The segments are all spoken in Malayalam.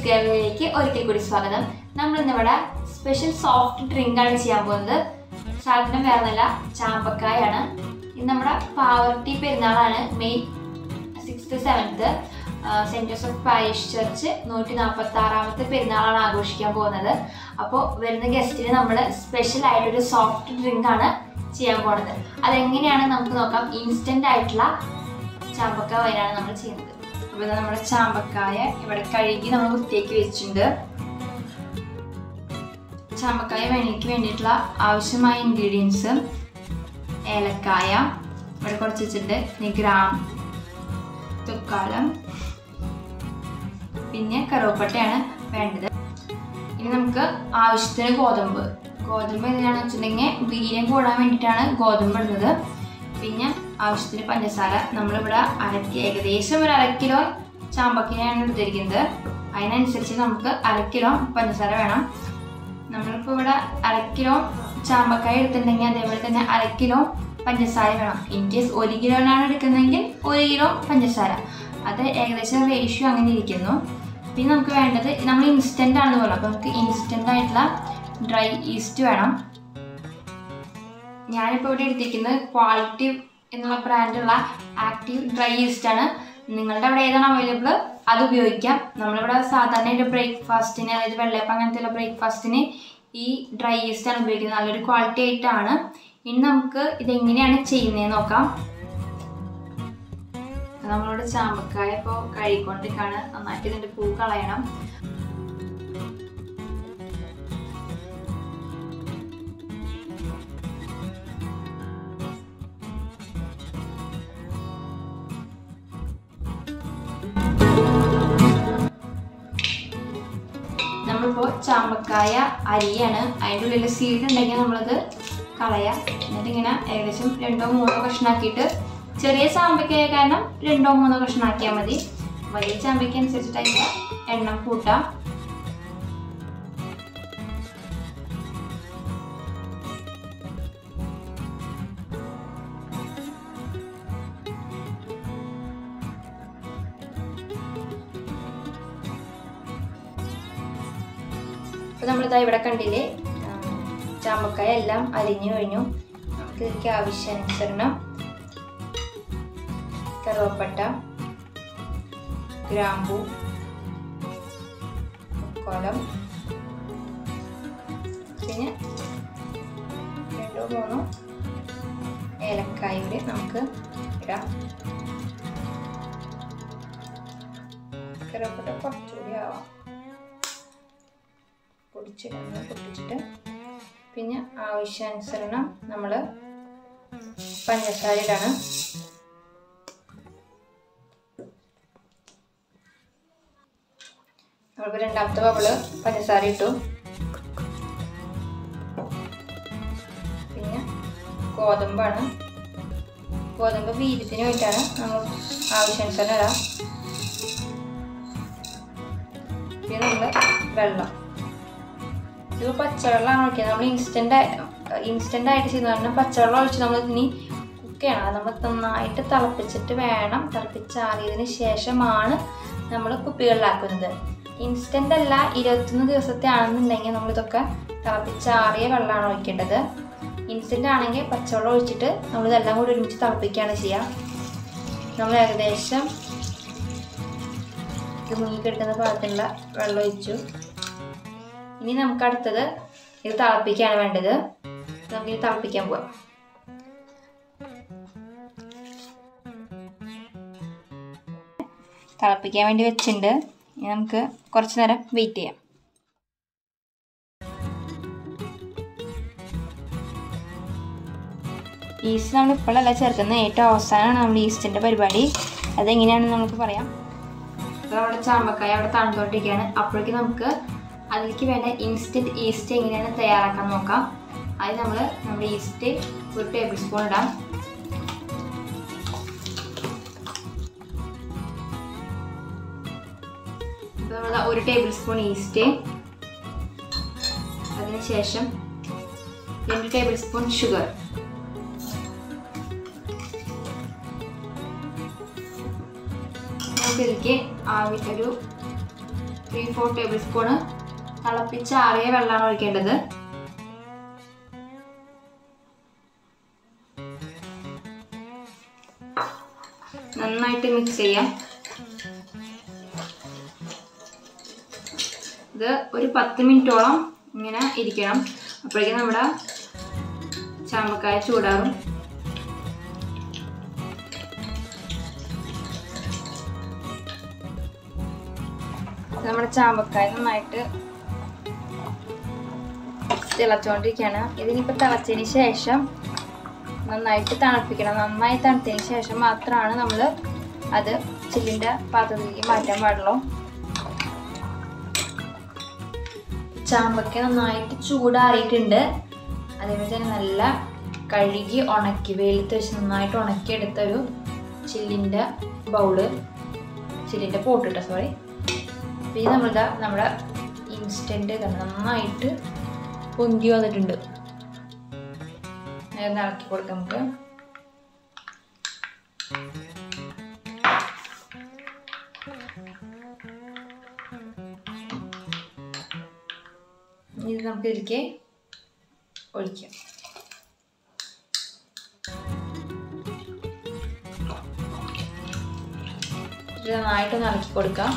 കേരളയിലേക്ക് ഒരിക്കൽ കൂടി സ്വാഗതം നമ്മൾ ഇന്നിവിടെ സ്പെഷ്യൽ സോഫ്റ്റ് ഡ്രിങ്ക് ആണ് ചെയ്യാൻ പോകുന്നത് സാധനം വേറെ ഒന്നല്ല ചാമ്പക്കായാണ് ഇന്ന് നമ്മുടെ പാവർട്ടി പെരുന്നാളാണ് May sixth seventh saint Joseph parish church നൂറ്റി നാൽപ്പത്തി ആറാമത്തെ പെരുന്നാളാണ് ആഘോഷിക്കാൻ പോകുന്നത് അപ്പോൾ വരുന്ന ഗസ്റ്റിന് നമ്മൾ സ്പെഷ്യൽ ആയിട്ടൊരു സോഫ്റ്റ് ഡ്രിങ്ക് ആണ് ചെയ്യാൻ പോകുന്നത് അതെങ്ങനെയാണ് നമുക്ക് നോക്കാം ഇൻസ്റ്റന്റ് ആയിട്ടുള്ള ചാമ്പക്ക വയനാണ് നമ്മൾ ചെയ്യുന്നത് അപ്പോൾ ഇത് നമ്മുടെ ചാമ്പക്കായ ഇവിടെ കഴുകി നമ്മൾ വൃത്തിയാക്കി വെച്ചിട്ടുണ്ട് ചാമ്പക്കായ വേണിക്ക് വേണ്ടിയിട്ടുള്ള ആവശ്യമായ ഇൻഗ്രീഡിയൻസ് ഏലക്കായ ഇവിടെ കുറച്ച് വെച്ചിട്ടുണ്ട് പിന്നെ ഗ്രാം തുക്കാലം പിന്നെ കറുവപ്പട്ടയാണ് വേണ്ടത് ഇനി നമുക്ക് ആവശ്യത്തിന് ഗോതമ്പ് ഗോതമ്പ് എന്തിനാണെന്ന് വെച്ചിട്ടുണ്ടെങ്കിൽ വീര്യം കൂടാൻ വേണ്ടിയിട്ടാണ് ഗോതമ്പ് ഇടുന്നത് പിന്നെ ആവശ്യത്തിന് പഞ്ചസാര നമ്മളിവിടെ അരക്കി ഏകദേശം ഒരു അര കിലോ ചാമ്പക്കയാണ് എടുത്തിരിക്കുന്നത് അതിനനുസരിച്ച് നമുക്ക് അര കിലോ പഞ്ചസാര വേണം നമ്മളിപ്പോൾ ഇവിടെ അര കിലോ ചാമ്പക്കായ എടുത്തിട്ടുണ്ടെങ്കിൽ അതേപോലെ തന്നെ അര കിലോ പഞ്ചസാര വേണം ഇൻ കേസ് ഒരു കിലോനാണ് എടുക്കുന്നതെങ്കിൽ ഒരു കിലോ പഞ്ചസാര അത് ഏകദേശം റേഷ്യോ അങ്ങനെ ഇരിക്കുന്നു പിന്നെ നമുക്ക് വേണ്ടത് നമ്മൾ ഇൻസ്റ്റൻ്റ് ആണെന്ന് പറഞ്ഞു അപ്പോൾ നമുക്ക് ഇൻസ്റ്റൻ്റ് ആയിട്ടുള്ള ഡ്രൈ ഈസ്റ്റ് വേണം ഞാനിപ്പോൾ ഇവിടെ എടുത്തിരിക്കുന്നത് ക്വാളിറ്റി എന്നുള്ള ബ്രാൻഡുള്ള ആക്റ്റീവ് ഡ്രൈ ഈസ്റ്റ് ആണ് നിങ്ങളുടെ അവിടെ ഏതാണ് അവൈലബിൾ അത് ഉപയോഗിക്കാം നമ്മളിവിടെ സാധാരണ ഒരു ബ്രേക്ക്ഫാസ്റ്റിന് അതായത് വെള്ളയപ്പം അങ്ങനത്തെ ബ്രേക്ക്ഫാസ്റ്റിന് ഈ ഡ്രൈ ഈസ്റ്റ് ആണ് ഉപയോഗിക്കുന്നത് നല്ലൊരു ക്വാളിറ്റി ആയിട്ടാണ് ഇനി നമുക്ക് ഇതെങ്ങനെയാണ് ചെയ്യുന്നതെന്ന് നോക്കാം നമ്മളിവിടെ ചാമ്പക്കായ ഇപ്പോൾ കഴുകിക്കൊണ്ടിരിക്കുകയാണ് നന്നായിട്ട് ഇതിൻ്റെ പൂ കളയണം നമ്മളിപ്പോൾ ചാമ്പക്കായ അരിയാണ് അതിൻ്റെ ഉള്ളിൽ സീഡ് ഉണ്ടെങ്കിൽ നമ്മളത് കളയാം എന്നിട്ട് ഇങ്ങനെ ഏകദേശം രണ്ടോ മൂന്നോ കഷ്ണാക്കിയിട്ട് ചെറിയ ചാമ്പക്കായ കാരണം രണ്ടോ മൂന്നോ കഷ്ണാക്കിയാൽ മതി വലിയ ചാമ്പയ്ക്ക് അനുസരിച്ചിട്ട് അതിൻ്റെ എണ്ണം കൂട്ടാം അപ്പോൾ നമ്മളിതാ ഇവിടെ കണ്ടില്ലേ ചാമ്പക്കായ എല്ലാം അരിഞ്ഞു കഴിഞ്ഞു നമുക്ക് ഇതിലേക്ക് ആവശ്യാനുസരണം കറുവപ്പട്ട ഗ്രാമ്പു കൊലം പിന്നെ രണ്ടോ മൂന്നോ ഏലക്കായ കൂടി നമുക്ക് ഇടാം കറുവപ്പട്ട കുറച്ചുകൂടി ആവാം പൊടിച്ചിടുന്നു പൊട്ടിച്ചിട്ട് പിന്നെ ആവശ്യാനുസരണം നമ്മൾ പഞ്ചസാര ഇടാണ് നമ്മളിപ്പോൾ രണ്ടാമത്തെ ബബിള് പഞ്ചസാര ഇട്ടു പിന്നെ ഗോതമ്പാണ് ഗോതമ്പ് വീര്യത്തിന് വേണ്ടിയിട്ടാണ് നമ്മൾ ആവശ്യാനുസരണം ഇടാം പിന്നെ നമ്മൾ വെള്ളം ഇത് പച്ചവെള്ളമാണ് ഒഴിക്കുന്നത് നമ്മൾ ഇൻസ്റ്റൻ്റ് ഇൻസ്റ്റൻ്റ് ആയിട്ട് ചെയ്യുന്ന പറഞ്ഞാൽ പച്ചവെള്ളം ഒഴിച്ച് നമ്മൾ ഇനി കുക്ക് ചെയ്യണം അത് നമ്മൾ നന്നായിട്ട് തിളപ്പിച്ചിട്ട് വേണം തിളപ്പിച്ചാറിയതിന് ശേഷമാണ് നമ്മൾ കുപ്പികളിലാക്കുന്നത് ഇൻസ്റ്റൻ്റ് അല്ല ഇരുപത്തൊന്ന് ദിവസത്തെ ആണെന്നുണ്ടെങ്കിൽ നമ്മളിതൊക്കെ തിളപ്പിച്ചാറിയ വെള്ളമാണ് ഒഴിക്കേണ്ടത് ഇൻസ്റ്റൻ്റ് ആണെങ്കിൽ പച്ചവെള്ളം ഒഴിച്ചിട്ട് നമ്മളിതെല്ലാം കൂടി ഒരുമിച്ച് തിളപ്പിക്കുകയാണ് ചെയ്യുക നമ്മൾ ഏകദേശം ഇത് മുങ്ങിക്കെടുക്കുന്ന പാകത്തിനുള്ള വെള്ളം ഒഴിച്ചു ഇനി നമുക്ക് അടുത്തത് ഇത് തിളപ്പിക്കുകയാണ് വേണ്ടത് നമുക്ക് ഇത് തിളപ്പിക്കാൻ പോവാം തിളപ്പിക്കാൻ വേണ്ടി വെച്ചിട്ടുണ്ട് ഇനി നമുക്ക് കുറച്ച് നേരം വെയിറ്റ് ചെയ്യാം ഈസ്റ്റ് നമ്മൾ ഇപ്പോഴല്ല ചേർക്കുന്നത് ഏറ്റവും അവസാനമാണ് നമ്മൾ ഈസ്റ്റിൻ്റെ പരിപാടി അതെങ്ങനെയാണെന്ന് നമുക്ക് പറയാം അപ്പോൾ അവിടെ ചാമ്പക്കായ അവിടെ തണുത്തോണ്ടിരിക്കുകയാണ് അപ്പോഴേക്കും നമുക്ക് അതിലേക്ക് വേണ്ട ഇൻസ്റ്റൻറ്റ് ഈസ്റ്റ് എങ്ങനെയാണ് തയ്യാറാക്കാൻ നോക്കാം അത് നമ്മൾ നമ്മുടെ ഈസ്റ്റ് ഒരു ടേബിൾ സ്പൂൺ ഇടാം ഇപ്പോൾ നമ്മൾ ഒരു ടേബിൾ സ്പൂൺ ഈസ്റ്റ് അതിനുശേഷം രണ്ട് ടേബിൾ സ്പൂൺ ഷുഗർ നമുക്കിതിലേക്ക് ആവശ്യ ഒരു ത്രീ ഫോർ ടേബിൾ സ്പൂണ് തിളപ്പിച്ചാറിയ വെള്ളമാണ് ഒഴിക്കേണ്ടത് നന്നായിട്ട് മിക്സ് ചെയ്യാം ഇത് ഒരു പത്ത് മിനിറ്റോളം ഇങ്ങനെ ഇരിക്കണം അപ്പോഴേക്കും നമ്മുടെ ചാമ്പക്കായ ചൂടാറും നമ്മുടെ ചാമ്പക്കായ നന്നായിട്ട് തിളച്ചുകൊണ്ടിരിക്കുകയാണ് ഇതിനിപ്പോൾ തിളച്ചതിന് ശേഷം നന്നായിട്ട് തണുപ്പിക്കണം നന്നായി തണുത്തതിന് ശേഷം മാത്രമാണ് നമ്മൾ അത് ചില്ലിൻ്റെ പാത്രത്തിലേക്ക് മാറ്റാൻ പാടുള്ളൂ ചാമ്പക്ക നന്നായിട്ട് ചൂടാറിയിട്ടുണ്ട് അതേപോലെ തന്നെ നല്ല കഴുകി ഉണക്കി വെയിലത്ത് വെച്ച് നന്നായിട്ട് ഉണക്കിയെടുത്ത ഒരു ചില്ലിൻ്റെ ബൗള് ചില്ലിൻ്റെ പോട്ടിട്ട സോറി പിന്നെ നമ്മളിതാ നമ്മുടെ ഇൻസ്റ്റൻറ്റ് നന്നായിട്ട് പൊന്തി വന്നിട്ടുണ്ട് നേരെ ഇളക്കി കൊടുക്കാം നമുക്ക് ഇത് നമുക്ക് ഇതിലേക്ക് ഒഴിക്കാം ഇത് നന്നായിട്ടൊന്ന് ഇളക്കി കൊടുക്കാം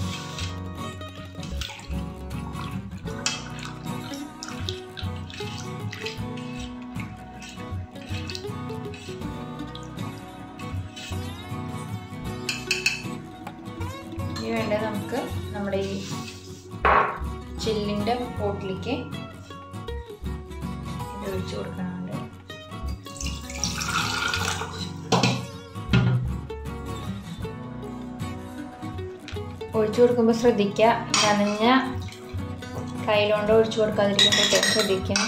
ഇനി വേണ്ടത് നമുക്ക് നമ്മുടെ ഈ ചില്ലിൻ്റെ പോട്ടിലേക്ക് ഇത് ഒഴിച്ചു കൊടുക്കാനുണ്ട് ഒഴിച്ചു കൊടുക്കുമ്പോൾ ശ്രദ്ധിക്കുക നനഞ്ഞ കയ്യിലുകൊണ്ട് ഒഴിച്ചു കൊടുക്കാതിരിക്കാൻ പ്രത്യേകം ശ്രദ്ധിക്കണം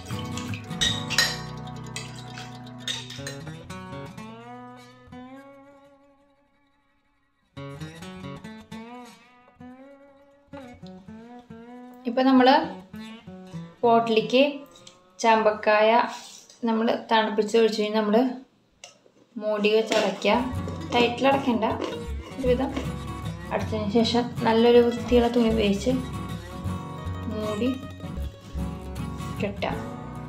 ഇപ്പം നമ്മൾ പോട്ടിലേക്ക് ചമ്പക്കായ നമ്മൾ തണുപ്പിച്ച് ഒഴിച്ച് കഴിഞ്ഞാൽ നമ്മൾ മൂടി വെച്ച് അടയ്ക്കുക ടൈറ്റിൽ അടയ്ക്കണ്ട ഒരുവിധം അടച്ചതിന് ശേഷം നല്ലൊരു വൃത്തിയുള്ള തുണി ഉപയോഗിച്ച് മൂടി കെട്ടാം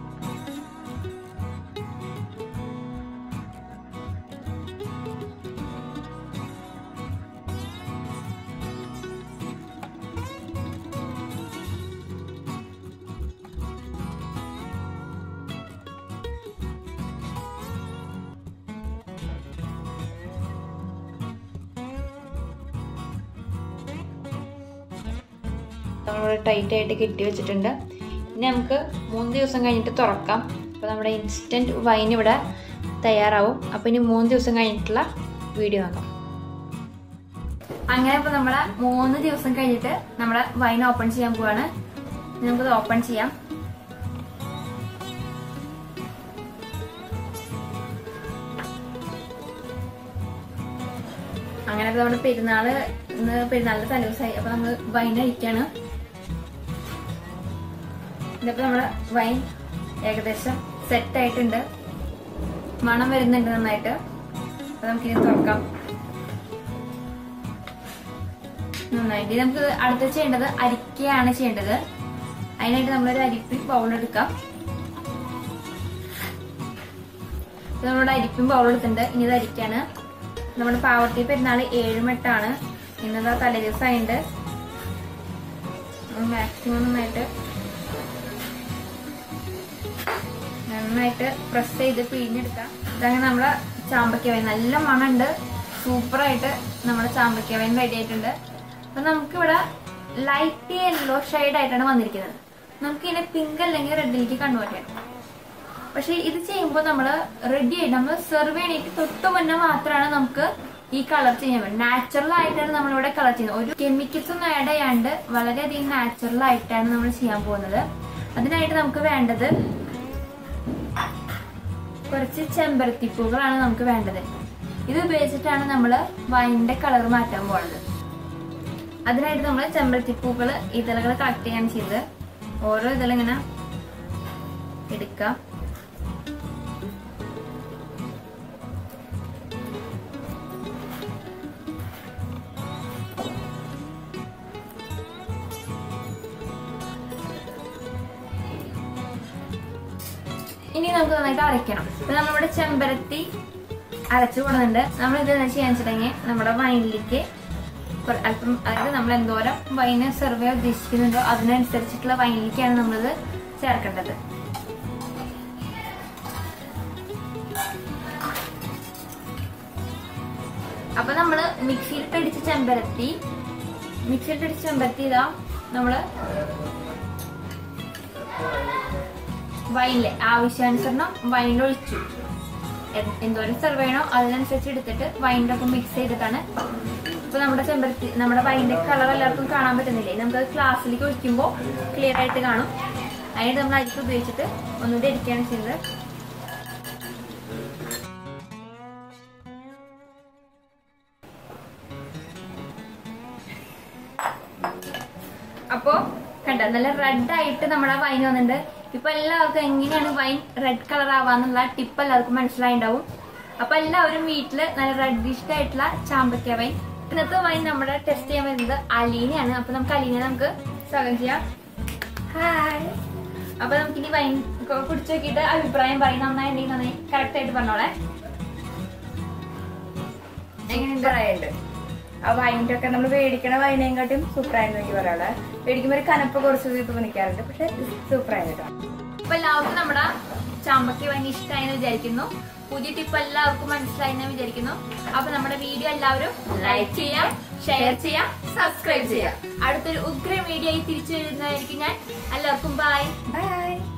നമ്മളിവിടെ ടൈറ്റ് ആയിട്ട് കെട്ടി വെച്ചിട്ടുണ്ട് ഇനി നമുക്ക് മൂന്ന് ദിവസം കഴിഞ്ഞിട്ട് തുറക്കാം അപ്പോൾ നമ്മുടെ ഇൻസ്റ്റൻറ്റ് വൈൻ ഇവിടെ തയ്യാറാവും അപ്പോൾ ഇനി മൂന്ന് ദിവസം കഴിഞ്ഞിട്ടുള്ള വീഡിയോ നോക്കാം അങ്ങനെ ഇപ്പോൾ നമ്മളെ മൂന്ന് ദിവസം കഴിഞ്ഞിട്ട് നമ്മുടെ വൈൻ ഓപ്പൺ ചെയ്യാൻ പോവാണ് ഇനി നമുക്കത് ഓപ്പൺ ചെയ്യാം അങ്ങനെ ഇപ്പൊ നമ്മുടെ പെരുന്നാള് ഇന്ന് പെരുന്നാളിന്റെ തലേദിവസമായി അപ്പൊ നമ്മള് വൈൻ കഴിക്കാണ് ഇതിപ്പോ നമ്മുടെ വൈൻ ഏകദേശം സെറ്റ് ആയിട്ടുണ്ട് മണം വരുന്നുണ്ട് നന്നായിട്ട് അപ്പൊ നമുക്കിനി തുറക്കാം നന്നായിട്ട് ഇത് നമുക്ക് അടുത്ത് ചെയ്യേണ്ടത് അരിക്കയാണ് ചെയ്യേണ്ടത് അതിനായിട്ട് നമ്മളൊരു അരിപ്പി ബൗൾ എടുക്കാം ഇപ്പൊ നമ്മുടെ അരിപ്പും ബൗൾ എടുത്തിട്ടുണ്ട് ഇനി ഇത് അരിക്കാണ് നമ്മുടെ പാവർട്ടി പെരുന്നാള് ഏഴുമെട്ടാണ് ഇന്നത്തെ തലേ ദിവസമായിട്ട് മാക്സിമം നന്നായിട്ട് നന്നായിട്ട് പ്രസ് ചെയ്ത് പിഴിഞ്ഞെടുക്കാം ഇതങ്ങനെ നമ്മളെ ചാമ്പക്ക വൈൻ നല്ല മണമുണ്ട് സൂപ്പറായിട്ട് നമ്മുടെ ചാമ്പക്ക വൈൻ റെഡി ആയിട്ടുണ്ട് അപ്പൊ നമുക്കിവിടെ ലൈറ്റ് യെല്ലോ ഷെയ്ഡ് ആയിട്ടാണ് വന്നിരിക്കുന്നത് നമുക്ക് ഇതിനെ പിങ്ക് അല്ലെങ്കിൽ റെഡിലേക്ക് കൺവേർട്ട് ചെയ്യണം പക്ഷെ ഇത് ചെയ്യുമ്പോൾ നമ്മൾ റെഡി ആയിട്ട് നമ്മൾ സെർവ് ചെയ്യണേക്ക് തൊട്ട് മുന്നേ മാത്രമാണ് നമുക്ക് ഈ കളർ ചെയ്യാൻ പറ്റും നാച്ചുറൽ ആയിട്ടാണ് നമ്മളിവിടെ കളർ ചെയ്യുന്നത് ഒരു കെമിക്കൽസ് ഒന്നും ആഡ് ചെയ്യാണ്ട് വളരെയധികം നാച്ചുറൽ ആയിട്ടാണ് നമ്മൾ ചെയ്യാൻ പോകുന്നത് അതിനായിട്ട് നമുക്ക് വേണ്ടത് കുറച്ച് ചെമ്പരത്തിപ്പൂകളാണ് നമുക്ക് വേണ്ടത് ഇത് ഉപയോഗിച്ചിട്ടാണ് നമ്മൾ വൈനിന്റെ കളർ മാറ്റാൻ പോകുന്നത് അതിനായിട്ട് നമ്മൾ ചെമ്പരത്തിപ്പൂക്കൾ ഇതളുകൾ കളക്ട് ചെയ്യാൻ ചെയ്തത് ഓരോ ഇതളിങ്ങനെ എടുക്കാം ഇനി നമുക്ക് നന്നായിട്ട് അരയ്ക്കണം ഇപ്പൊ നമ്മളിവിടെ ചെമ്പരത്തി അരച്ചു കൊടുക്കുന്നുണ്ട് നമ്മൾ ഇത് ചെയ്യാൻ വെച്ചിട്ടുണ്ടെങ്കിൽ നമ്മുടെ വൈനിലേക്ക് കുറ- അല്പം അതായത് നമ്മൾ എന്തോരം വൈന് സെർവ് ചെയ്യാൻ ഉദ്ദേശിക്കുന്നുണ്ടോ അതിനനുസരിച്ചിട്ടുള്ള വൈനിലേക്കാണ് നമ്മളിത് ചേർക്കേണ്ടത് അപ്പൊ നമ്മള് മിക്സിയിൽ അടിച്ച ചെമ്പരത്തി മിക്സിയിൽ അടിച്ച ചെമ്പരത്തി ഇതാ നമ്മള് വൈനില് ആവശ്യാനുസരണം വൈനിൽ ഒഴിച്ചു എ- എന്തോരം സെർവ് ചെയ്യണോ അതിനനുസരിച്ച് എടുത്തിട്ട് വൈനിന്റെ ഒപ്പം മിക്സ് ചെയ്തിട്ടാണ് ഇപ്പൊ നമ്മുടെ ചെമ്പരത്തി നമ്മുടെ വൈനിന്റെ കളർ എല്ലാവർക്കും കാണാൻ പറ്റുന്നില്ലേ നമുക്ക് ഗ്ലാസ്സിലേക്ക് ഒഴിക്കുമ്പോൾ ക്ലിയർ ആയിട്ട് കാണും അതിനായിട്ട് നമ്മൾ അരിക്ക് ഉപയോഗിച്ചിട്ട് ഒന്നുകൂടി അരിക്കുകയാണ് ചെയ്യുന്നത് അപ്പോ കണ്ട നല്ല റെഡ് ആയിട്ട് നമ്മുടെ വൈൻ വന്നിട്ടുണ്ട് ഇപ്പൊ എല്ലാവർക്കും എങ്ങനെയാണ് വൈൻ റെഡ് കളർ ആവാന്നുള്ള ടിപ്പ് എല്ലാവർക്കും മനസ്സിലായിണ്ടാവും അപ്പൊ എല്ലാവരും വീട്ടില് നല്ല റെഡിഷ് ആയിട്ടുള്ള ചാമ്പക്ക വൈൻ ഇന്നത്തെ വൈൻ നമ്മുടെ ടെസ്റ്റ് ചെയ്യാൻ വരുന്നത് അലീനയാണ് അപ്പൊ നമുക്ക് അലീനെ നമുക്ക് സ്വാഗതം ചെയ്യാം ഹായ് അപ്പൊ നമുക്കിനി വൈൻ കൊ- കുടിച്ച് നോക്കിയിട്ട് അഭിപ്രായം പറയും നന്നായിട്ടുണ്ടെങ്കിൽ നന്നായി കറക്റ്റ് ആയിട്ട് പറഞ്ഞോളെ എങ്ങനെയുണ്ട് സൂപ്പറായുണ്ട് ആ വൈൻ്റെ ഒക്കെ നമ്മൾ മേടിക്കണ വൈനേക്കാട്ടും സൂപ്പറായെന്ന് എനിക്ക് പറയാനുള്ളത് മേടിക്കുമ്പോൾ ഒരു കനപ്പ് കുറച്ച് ഇപ്പൊ നിൽക്കാറുണ്ട് പക്ഷെ സൂപ്പറായിരുന്നു കേട്ടോ അപ്പൊ എല്ലാവർക്കും നമ്മുടെ ചാമ്പക്ക വൈൻ ഇഷ്ടമായെന്ന് വിചാരിക്കുന്നു പുതിയ ടിപ്പ് എല്ലാവർക്കും മനസ്സിലായെന്ന് വിചാരിക്കുന്നു അപ്പൊ നമ്മുടെ വീഡിയോ എല്ലാവരും ലൈക്ക് ചെയ്യാം ഷെയർ ചെയ്യാം സബ്സ്ക്രൈബ് ചെയ്യാം അടുത്തൊരു ഉഗ്ര വീഡിയോ ആയി തിരിച്ചു വരുന്നതായിരിക്കും ഞാൻ എല്ലാവർക്കും ബൈ ബൈ